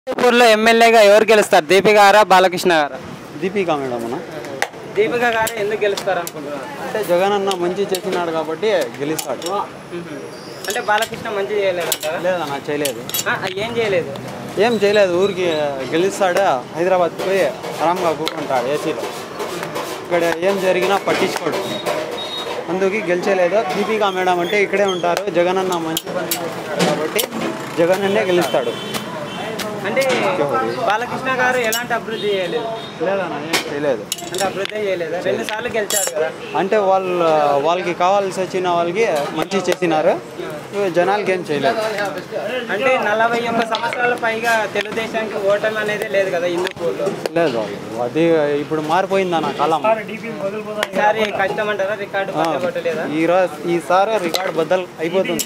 హిందూపూర్లో ఎమ్మెల్యేగా ఎవరు గెలుస్తారు దీపిక గారా బాలకృష్ణ గారా దీపిక మేడం అన్న దీపిక గారు ఎందుకు గెలుస్తారు అనుకుంటున్నారు అంటే జగన్ అన్న మంచి చేసినాడు కాబట్టి గెలుస్తాడు అంటే బాలకృష్ణ మంచి చేయలేదంటారా లేదన్న చేయలేదు ఆ, ఏం చేయలేదు ఏం చేయలేదు ఊరికి గెలుస్తాడు హైదరాబాద్ పోయి ఆరాంగా కూర్చుంటాడు ఏసీలో ఇక్కడ ఏం జరిగినా పట్టించుకోడు అందుకు గెలిచలేదు దీపిక మేడం అంటే ఇక్కడే ఉంటారు జగన్ అన్న మంచి పని చేస్తున్నాడు కాబట్టి జగన్ అన్నే గెలుస్తాడు అంటే బాలకృష్ణ గారు ఎలాంటి అభివృద్ధి చేయలేదు లేదన్న ఏం చేయలేదు అంటే అభివృద్ధి చేయలేదు రెండు సార్లు గెలిచాడు కదా అంటే వాళ్ళు వాళ్ళకి కావాల్సి వచ్చిన వాళ్ళకి మంచి చేసినారు జనాలకి ఏం చేయలేదు అంటే నలభై ఒక్క సంవత్సరాల పైగా తెలుగుదేశానికి ఓటమి అనేది లేదు కదా హిందూపూర్లో లేదు అది ఇప్పుడు మారిపోయిందన్న కాలం ఈసారి కష్టం అంటారా రికార్డు పట్టలేదా ఈ రోజు ఈసారి రికార్డ్ బద్దలు అయిపోతుంది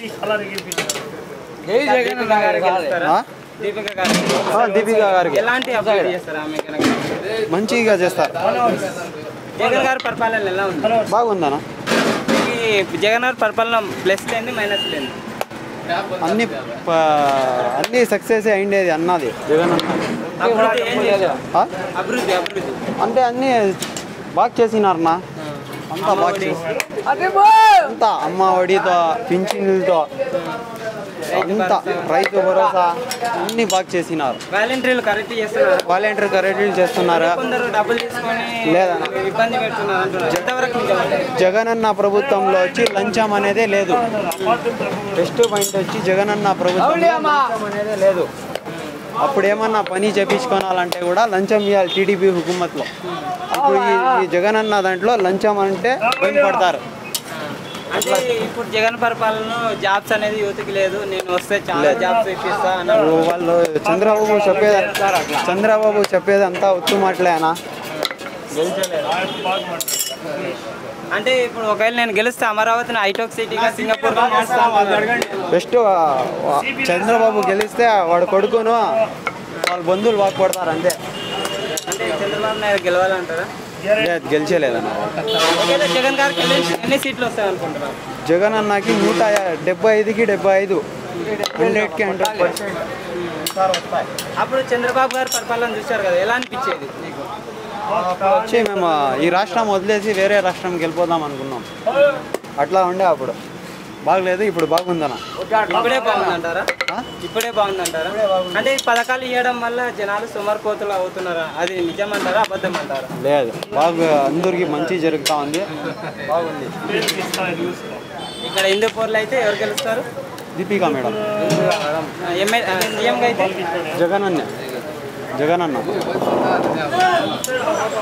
దీపిక గారు గెలుస్తారా? ఆ? దీపిక గారు ఆ, దీపిక గారికి ఎలాంటి అభివృద్ధి చేస్తారు ఆమె కనుక మంచిగా చేస్తారు జగన్ గారి పరిపాలన ఎలా ఉంది బాగుందన్న ఈ జగన్ గారి పరిపాలన ప్లస్ లేని మైనస్ లేని అన్ని ప- అన్ని సక్సెస్ అయిండేది అన్నది జగన్ అన్నది అభివృద్ధి ఏం చేశారు ఆ? అభివృద్ధి అభివృద్ధి అంటే అన్ని బాగా చేసినారన్నా అంతా బాగా చేసి అంతా అమ్మ ఒడితో పింఛన్లతో అంతా రైతు భరోసా అన్ని బాగా చేసినారు వాలంటీర్లు కరెక్ట్ చేస్తున్నారు వాలంటీర్ కరెక్ట్ చేస్తున్నారు కొందరు డబ్బులు తీసుకొని లేదన్న. ఇబ్బంది పెడుతున్నారు అంటున్నారు ఎంతవరకు నిజమంటే జగనన్న ప్రభుత్వంలో వచ్చి లంచం అనేదే లేదు బెస్ట్ పాయింట్ వచ్చి జగనన్న ప్రభుత్వంలో లంచం అనేదే లేదు అప్పుడు ఏమన్నా పని చేపించుకోవాలంటే కూడా లంచం ఇవ్వాలి టీడీపీ హుకుమత్లో ఇప్పుడు ఈ ఈ జగనన్న దాంట్లో లంచం అంటే భయపడతారు అంటే ఇప్పుడు జగన్ పరిపాలన జాబ్స్ అనేది యువతకి లేదు నేను వస్తే చాలా జాబ్స్ ఇప్పిస్తా అన్నారు వాళ్ళు చంద్రబాబు చెప్పేది చంద్రబాబు చెప్పేది అంతా ఉత్తు మాటలేనా అంటే ఇప్పుడు ఒకవేళ నేను గెలిస్తే అమరావతిని ఐటోక్ సిటీగా సింగపూర్ బెస్ట్ చంద్రబాబు గెలిస్తే వాడు కొడుకును వాళ్ళ బంధువులు బాగుపడతారు అంతే అంటే చంద్రబాబు నాయుడు గెలవాలంటారా లేదు, గెలిచేలేదన్న ఒకవేళ జగన్ గారికి ఎన్ని- ఎన్ని సీట్లు వస్తాయి అనుకుంటున్నారు జగన్ అన్నకి నూట డెబ్బై ఐదుకి డెబ్బై ఐదు హండ్రెడ్కి హండ్రెడ్ పర్సెంట్ అప్పుడు చంద్రబాబు గారి పరిపాలన చూశారు కదా ఎలా అనిపించేది మీకు వచ్చి మేము ఈ రాష్ట్రం వదిలేసి వేరే రాష్ట్రంకి వెళ్ళిపోదాం అనుకున్నాం అట్లా ఉండే అప్పుడు బాగలేదు ఇప్పుడు బాగుందన్న ఇప్పుడే బాగుందంటారా ఆ? ఇప్పుడే బాగుందంటారా అంటే ఈ పథకాలు ఇవ్వడం వల్ల జనాలు సుమారుకోతులు అవుతున్నారా అది నిజం అంటారా అబద్ధం అంటారా లేదు బాగా అందరికి మంచి జరుగుతూ ఉంది బాగుంది ఇక్కడ హిందూపూర్లో అయితే ఎవరు గెలుస్తారు దీపికా మేడం ఎమ్మెల్యే సీఎంగా అయితే జగన్ అన్న జగన్ అన్న